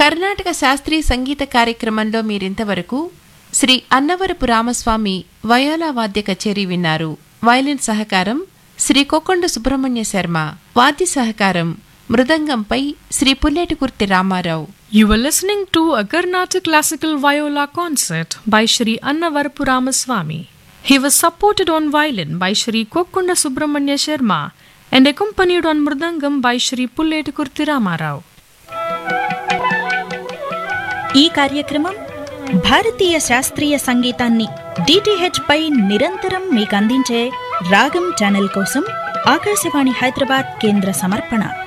కర్ణాటక శాస్త్రీయ సంగీత కార్యక్రమంలో మీరింతవరకు శ్రీ అన్నవరపు రామస్వామి వయోలా వాద్య కచేరీ విన్నారు వయలిన్ సహకారం శ్రీ కొకొండ సుబ్రహ్మణ్య శర్మ వాద్య సహకారం మృదంగంపై Shri పుల్లేటికుర్తి Ramarao You were listening to a Carnatic classical viola concert by Shri Annavarapu Ramaswamy. He was supported on violin by Shri Kokkunda Subramanya Sharma and accompanied on mridangam by Shri Pulletukurti Ramarao. ఈ కార్యక్రమం భారతీయ శాస్త్రీయ సంగీతాన్ని DTH పై నిరంతరం మీకు అందించే రాగం channel కోసం ఆకాశవాణి హైదరాబాద్ కేంద్ర సమర్పణ